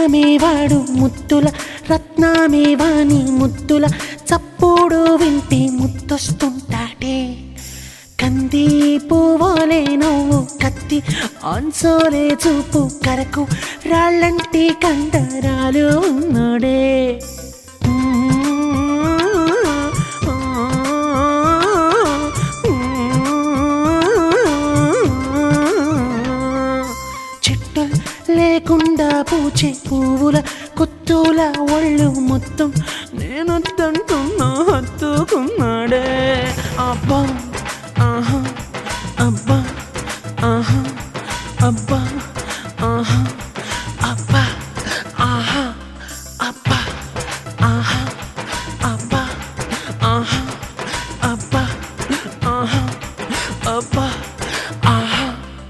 ముత్యమేవాడు ముద్దుల రత్నమేవాని ముద్దుల చప్పుడు వింటే ముద్దొస్తుంటాడే కంది పువ్వులే నవ్వు కత్తి ఆన్సోలే చూపు కరకు రాళ్ళంటి కండరాలు ఉన్నాడే చెట్టు లేకుండా పూచే పువ్వుల కొత్తుల ఒళ్ళు మొత్తం నేను తంటున్నా హత్తుకున్నాడే అబ్బా ఆహా అబ్బా ఆహా అబ్బా ఆహా అబ్బా ఆహా అబ్బా ఆహా అబ్బా ఆహా అబ్బా ఆహా అబ్బా ఆహా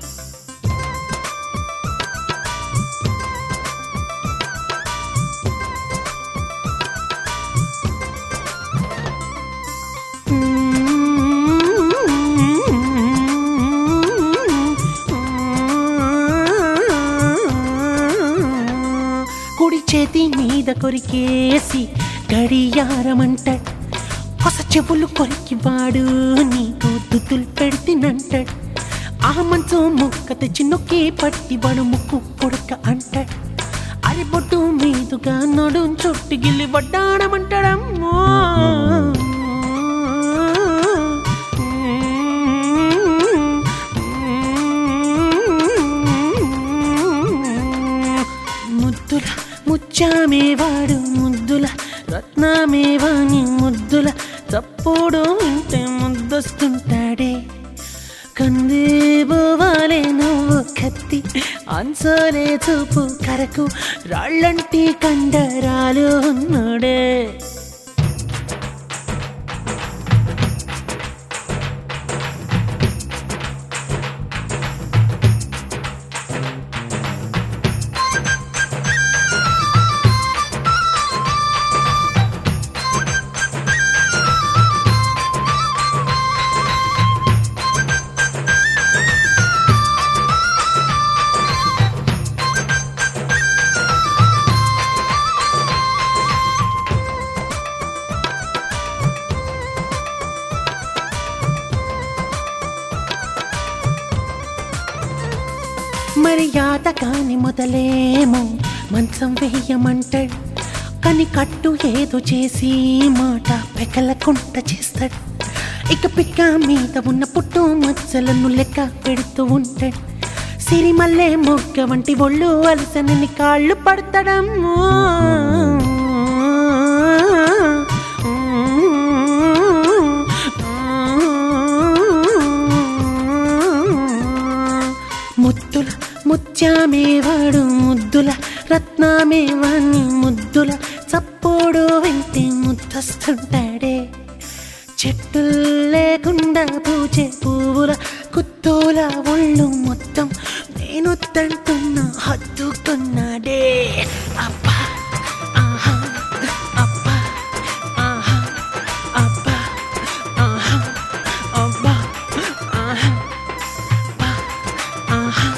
కుడి చేతి మీద కొరికేసి గడియారమంటాడు కొస చెవులు కొరికి వాడు నీకు దుద్దులు పెడితేనంటాడు ఆ మంచం ముక్క తెచ్చి నొక్కి పట్టి వాడు ముక్కు కొడుక అంటాడు అరి బొట్టు మీదుగా నడు చుట్టు గిల్లి వడ్డాడమంటాడమ్మో ముద్దుల ముచ్చామేవాడు ముద్దుల రత్నమేవాని ముద్దుల తప్పుడు వింటే ముద్దొస్తుంటాడే కందిబోవాలే నువ్వు కత్తి అన్సోలే చూపు కరకు రాళ్ళంటి కండరాలు ఉన్నాడే మర్యాద కాని మొదలేమో మంచం వేయమంటాడు కానీ కట్టు ఏదో చేసి మాట పెకలకుంట చేస్తాడు ఇక పిక్క మీద ఉన్న పుట్టు మచ్చలను లెక్క పెడుతూ ఉంటాడు సిరిమల్లె మొగ్గ వంటి ఒళ్ళు అలసనని కాళ్ళు పడతాడమ్మో ముద్దుల ముత్యమేవాడు ముద్దుల రత్నమేవాణ్ణి ముద్దుల చప్పుడు వింటే ముద్దొస్తుంటాడే చెట్టు లేకుండా పూచే పువ్వుల కుత్తూల ఒళ్ళు మొత్తం నేను తంటున్నా హత్తుకున్నాడే అబ్బా ఆహా అబ్బా ఆహా అబ్బా ఆహా అబ్బా ఆహా అబ్బా ఆహా